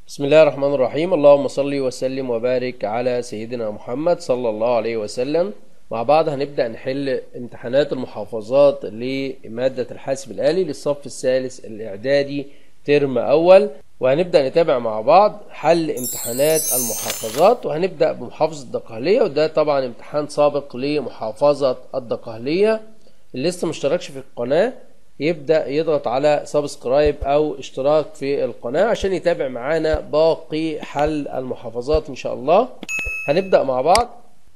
بسم الله الرحمن الرحيم اللهم صل وسلم وبارك على سيدنا محمد صلى الله عليه وسلم مع بعض هنبدأ نحل امتحانات المحافظات لمادة الحاسب الآلي للصف الثالث الإعدادي ترم أول وهنبدأ نتابع مع بعض حل امتحانات المحافظات وهنبدأ بمحافظة الدقهلية وده طبعا امتحان سابق لمحافظة الدقهلية اللي لسه مشتركش في القناة يبدأ يضغط على سبسكرايب أو اشتراك في القناة عشان يتابع معانا باقي حل المحافظات إن شاء الله هنبدأ مع بعض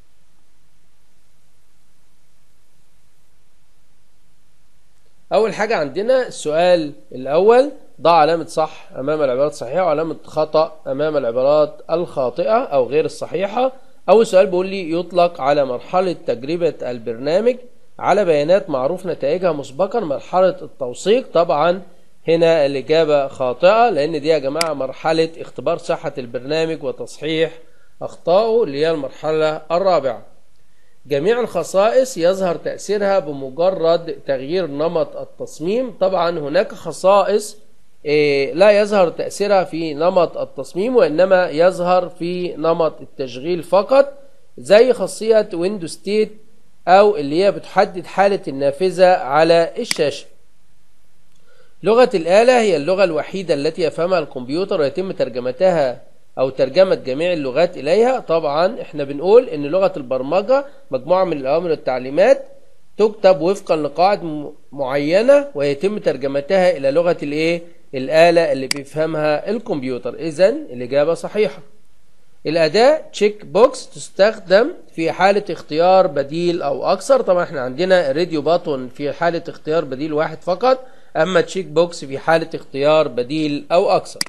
أول حاجة عندنا السؤال الأول ضع علامة صح أمام العبارات الصحيحة وعلامة خطأ أمام العبارات الخاطئة أو غير الصحيحة أول سؤال بيقول لي يطلق على مرحلة تجربة البرنامج على بيانات معروف نتائجها مسبقا مرحلة التوثيق طبعا هنا الإجابة خاطئة لأن دي يا جماعة مرحلة اختبار صحة البرنامج وتصحيح أخطائه اللي هي المرحلة الرابعة جميع الخصائص يظهر تأثيرها بمجرد تغيير نمط التصميم طبعا هناك خصائص لا يظهر تأثيرها في نمط التصميم وإنما يظهر في نمط التشغيل فقط زي خاصية ويندوز ستيت أو اللي هي بتحدد حالة النافذة على الشاشة لغة الآلة هي اللغة الوحيدة التي يفهمها الكمبيوتر ويتم ترجمتها أو ترجمة جميع اللغات إليها طبعا احنا بنقول إن لغة البرمجة مجموعة من الأوامر والتعليمات تكتب وفقا لقواعد معينة ويتم ترجمتها إلى لغة الإيه؟ الآلة اللي بيفهمها الكمبيوتر إذا الإجابة صحيحة الأداة تشيك بوكس تستخدم في حالة اختيار بديل أو أكثر طبعا احنا عندنا راديو باتون في حالة اختيار بديل واحد فقط أما تشيك بوكس في حالة اختيار بديل أو أكثر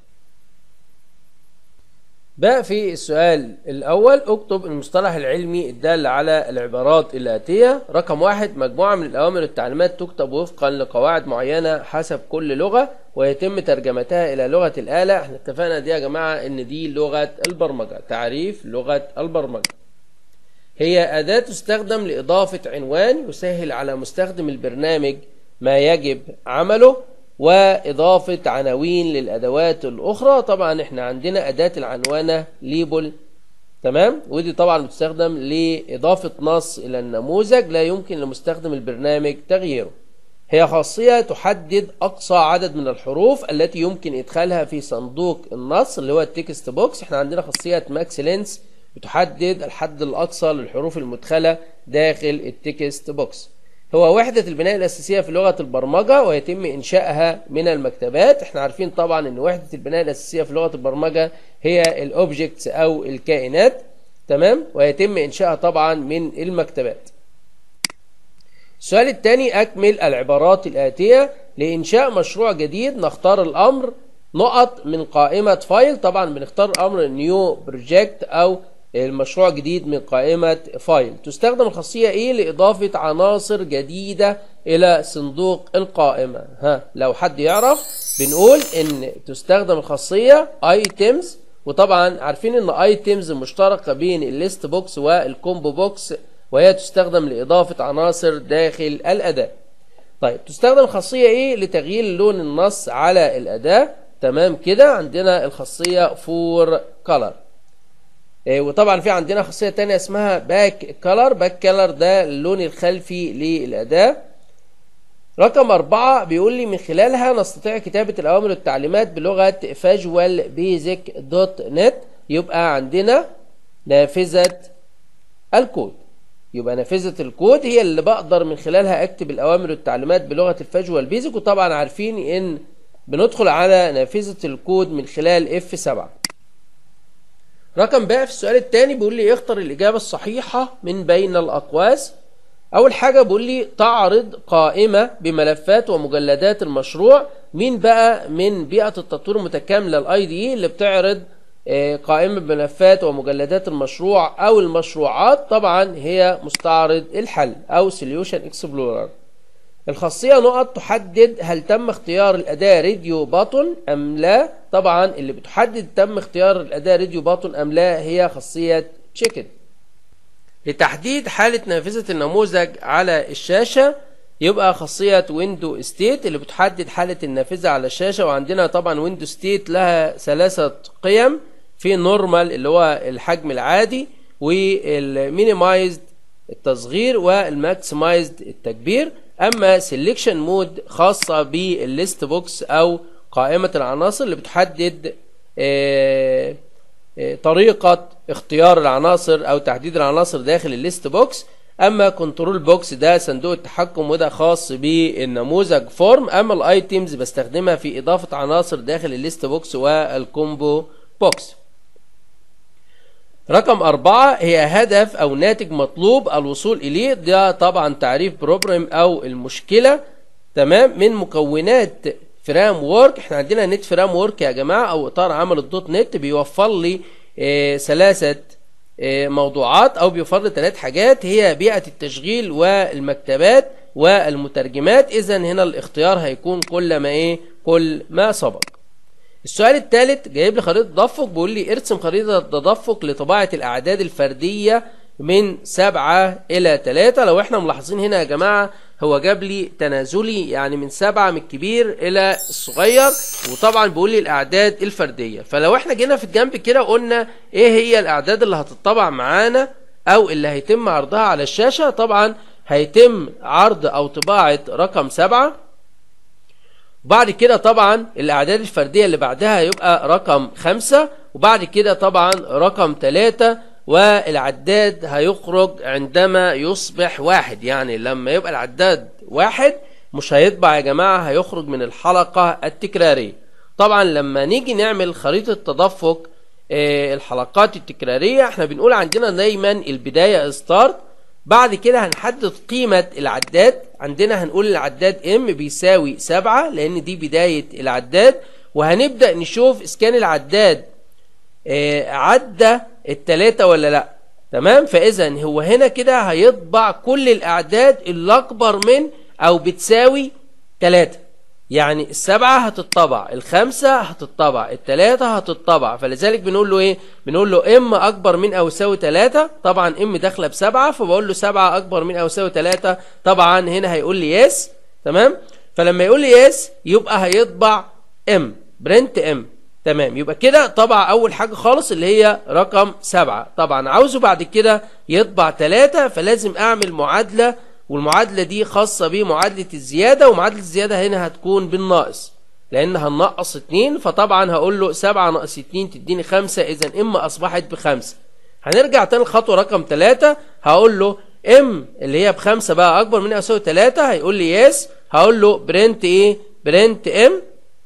بقى في السؤال الأول اكتب المصطلح العلمي الدال على العبارات الآتية رقم واحد مجموعة من الأوامر والتعليمات تكتب وفقا لقواعد معينة حسب كل لغة ويتم ترجمتها إلى لغة الآلة احنا اتفقنا دي يا جماعة إن دي لغة البرمجة تعريف لغة البرمجة هي أداة تستخدم لإضافة عنوان يسهل على مستخدم البرنامج ما يجب عمله وإضافة عناوين للأدوات الأخرى طبعا احنا عندنا أداة العنوانة ليبل تمام ودي طبعا بتستخدم لإضافة نص إلى النموذج لا يمكن لمستخدم البرنامج تغييره هي خاصية تحدد أقصى عدد من الحروف التي يمكن إدخالها في صندوق النص اللي هو التكست بوكس احنا عندنا خاصية ماكس لينس بتحدد الحد الأقصى للحروف المدخلة داخل التكست بوكس هو وحدة البناء الأساسية في لغة البرمجة ويتم إنشائها من المكتبات احنا عارفين طبعا أن وحدة البناء الأساسية في لغة البرمجة هي الأوبجكتس أو الكائنات تمام ويتم إنشائها طبعا من المكتبات السؤال الثاني أكمل العبارات الآتية لإنشاء مشروع جديد نختار الأمر نقط من قائمة فايل طبعا بنختار أمر نيو بروجكت أو المشروع جديد من قائمة فايل تستخدم الخاصية ايه لإضافة عناصر جديدة إلى صندوق القائمة ها لو حد يعرف بنقول إن تستخدم الخاصية items وطبعا عارفين إن items مشتركة بين الليست بوكس والكومبو بوكس وهي تستخدم لإضافة عناصر داخل الأداة طيب تستخدم الخاصية ايه لتغيير لون النص على الأداة تمام كده عندنا الخاصية فور color وطبعا في عندنا خاصية تانية اسمها باك كلر باك كلر ده اللون الخلفي للأداة رقم أربعة بيقول لي من خلالها نستطيع كتابة الأوامر والتعليمات بلغة فاجوال بيزك دوت نت يبقى عندنا نافذة الكود يبقى نافذة الكود هي اللي بقدر من خلالها أكتب الأوامر والتعليمات بلغة الفاجوال بيزك وطبعا عارفين إن بندخل على نافذة الكود من خلال F7 رقم بقى في السؤال الثاني بيقول لي اختر الإجابة الصحيحة من بين الأقواس أول حاجة بيقول لي تعرض قائمة بملفات ومجلدات المشروع مين بقى من بيئة التطوير المتكاملة الاي دي اللي بتعرض قائمة بملفات ومجلدات المشروع أو المشروعات طبعا هي مستعرض الحل أو سوليوشن اكسبلورر الخاصية نقط تحدد هل تم اختيار الأداة راديو باتون أم لا طبعا اللي بتحدد تم اختيار الأداة راديو باتون أم لا هي خاصية تشيكن لتحديد حالة نافذة النموذج على الشاشة يبقى خاصية ويندو ستيت اللي بتحدد حالة النافذة على الشاشة وعندنا طبعا ويندو ستيت لها ثلاثة قيم في نورمال اللي هو الحجم العادي والمينيمايزد التصغير والماكسمايزد التكبير اما سيلكشن مود خاصة بالليست بوكس او قائمة العناصر اللي بتحدد آه، آه، طريقة اختيار العناصر او تحديد العناصر داخل الليست بوكس اما كنترول بوكس ده صندوق التحكم وده خاص بالنموذج فورم اما الايتيمز بستخدمها في اضافة عناصر داخل الليست بوكس والكومبو بوكس رقم أربعة هي هدف أو ناتج مطلوب الوصول إليه ده طبعا تعريف بروبلم أو المشكلة تمام من مكونات فرام وورك احنا عندنا نت فرام وورك يا جماعة أو إطار عمل الدوت نت بيوفر لي آه، ثلاثة آه، موضوعات أو بيوفر لي ثلاث حاجات هي بيئة التشغيل والمكتبات والمترجمات إذا هنا الاختيار هيكون كل ما إيه كل ما سبق السؤال الثالث جايب لي خريطة تدفق بيقول لي ارسم خريطة تدفق لطباعة الأعداد الفردية من سبعة إلى تلاتة لو احنا ملاحظين هنا يا جماعة هو جاب لي تنازلي يعني من سبعة من الكبير إلى الصغير وطبعا بيقول لي الأعداد الفردية فلو احنا جينا في الجنب كده قلنا إيه هي الأعداد اللي هتطبع معانا أو اللي هيتم عرضها على الشاشة طبعا هيتم عرض أو طباعة رقم سبعة وبعد كده طبعا الأعداد الفردية اللي بعدها هيبقى رقم خمسة وبعد كده طبعا رقم ثلاثة والعداد هيخرج عندما يصبح واحد يعني لما يبقى العداد واحد مش هيطبع يا جماعة هيخرج من الحلقة التكرارية طبعا لما نيجي نعمل خريطة تدفق آه، الحلقات التكرارية احنا بنقول عندنا دايما البداية ستارت بعد كده هنحدد قيمة العداد عندنا هنقول العداد ام بيساوي سبعة لان دي بداية العداد وهنبدأ نشوف اذا كان العداد آه، عدى التلاتة ولا لا تمام فاذا هو هنا كده هيطبع كل الاعداد اللي اكبر من او بتساوي تلاتة يعني السبعة هتطبع الخمسة هتطبع التلاتة هتطبع فلذلك بنقول له ايه بنقول له ام اكبر من او يساوي تلاتة طبعا ام داخله بسبعة فبقول له سبعة اكبر من او يساوي تلاتة طبعا هنا هيقول لي يس تمام فلما يقول لي يس يبقى هيطبع ام برنت ام تمام يبقى كده طبع اول حاجة خالص اللي هي رقم سبعة طبعا عاوزه بعد كده يطبع تلاتة فلازم اعمل معادلة والمعادلة دي خاصة بمعادلة الزيادة ومعادلة الزيادة هنا هتكون بالناقص لان هننقص اتنين فطبعا هقول له سبعة ناقص اتنين تديني خمسة اذا ام اصبحت بخمسة هنرجع تاني الخطوة رقم تلاتة هقول له ام اللي هي بخمسة بقى اكبر من او يساوي تلاتة هيقول لي يس هقول له برنت ايه برنت ام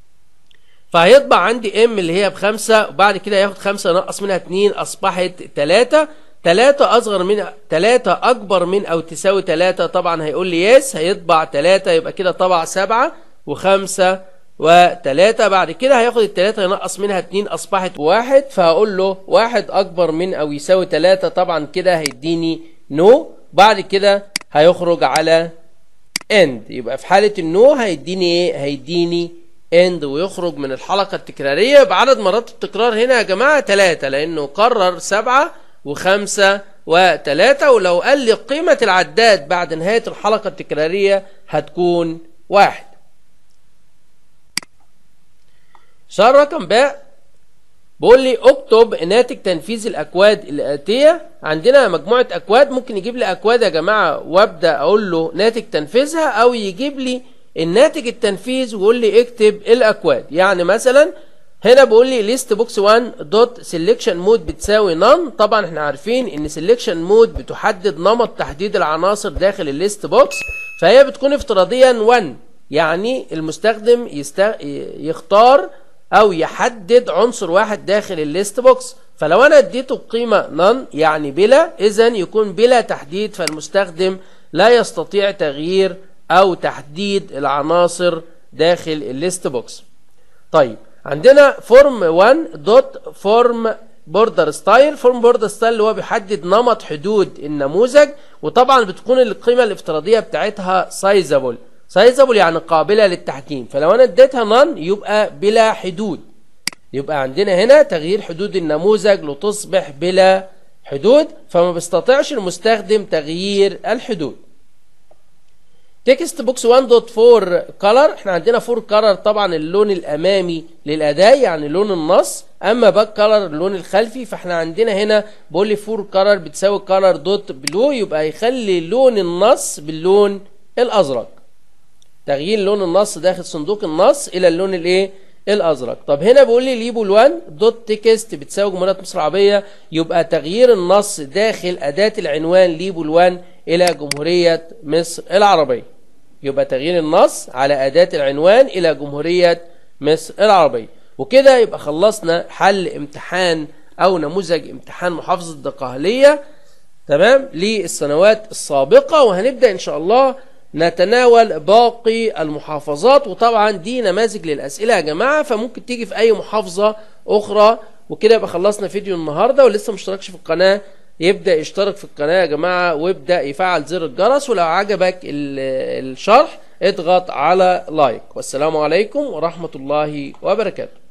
فهيطبع عندي ام اللي هي بخمسة وبعد كده ياخد خمسة نقص منها اتنين اصبحت تلاتة تلاتة اصغر من تلاتة اكبر من او تساوي تلاتة طبعا هيقول لي يس هيطبع تلاتة يبقى كده طبع سبعة وخمسة وتلاتة بعد كده هياخد التلاتة ينقص منها اتنين اصبحت واحد فهقول له واحد اكبر من او يساوي تلاتة طبعا كده هيديني نو بعد كده هيخرج على اند يبقى في حالة النو هيديني ايه هيديني اند ويخرج من الحلقة التكرارية بعدد مرات التكرار هنا يا جماعة تلاتة لانه قرر سبعة وخمسة وتلاتة ولو قال لي قيمة العداد بعد نهاية الحلقة التكرارية هتكون واحد سؤال رقم باء بقول لي اكتب ناتج تنفيذ الاكواد الاتيه عندنا مجموعه اكواد ممكن يجيب لي اكواد يا جماعه وابدا اقول له ناتج تنفيذها او يجيب لي الناتج التنفيذ ويقول لي اكتب الاكواد يعني مثلا هنا بيقول لي ليست بوكس 1 دوت سيلكشن مود بتساوي نون طبعا احنا عارفين ان سيلكشن مود بتحدد نمط تحديد العناصر داخل الليست بوكس فهي بتكون افتراضيا 1 يعني المستخدم يست... يختار او يحدد عنصر واحد داخل الليست بوكس فلو انا اديته قيمة نون يعني بلا اذا يكون بلا تحديد فالمستخدم لا يستطيع تغيير او تحديد العناصر داخل الليست بوكس طيب عندنا فورم 1 دوت فورم بوردر ستايل فورم بوردر ستايل اللي هو بيحدد نمط حدود النموذج وطبعا بتكون القيمه الافتراضيه بتاعتها سايزابل سايزابل يعني قابله للتحكيم فلو انا اديتها نون يبقى بلا حدود يبقى عندنا هنا تغيير حدود النموذج لتصبح بلا حدود فما بيستطيعش المستخدم تغيير الحدود تكست بوكس 1 دوت 4 كلر احنا عندنا 4 كلر طبعا اللون الامامي للاداة يعني لون النص اما باك كلر اللون الخلفي فاحنا عندنا هنا بقول لي 4 كلر بتساوي كلر دوت بلو يبقى يخلي لون النص باللون الازرق تغيير لون النص داخل صندوق النص الى اللون الايه الازرق طب هنا بيقول لي ليبل 1 دوت تكست بتساوي جمهوريه مصر العربيه يبقى تغيير النص داخل اداه العنوان ليبل 1 الى جمهوريه مصر العربيه يبقى تغيير النص على اداه العنوان الى جمهوريه مصر العربيه وكده يبقى خلصنا حل امتحان او نموذج امتحان محافظه الدقهليه تمام للسنوات السابقه وهنبدا ان شاء الله نتناول باقي المحافظات وطبعا دي نماذج للأسئلة يا جماعة فممكن تيجي في أي محافظة أخرى وكده يبقى خلصنا فيديو النهاردة ولسه مشتركش في القناة يبدأ يشترك في القناة يا جماعة ويبدأ يفعل زر الجرس ولو عجبك ال- الشرح اضغط على لايك والسلام عليكم ورحمة الله وبركاته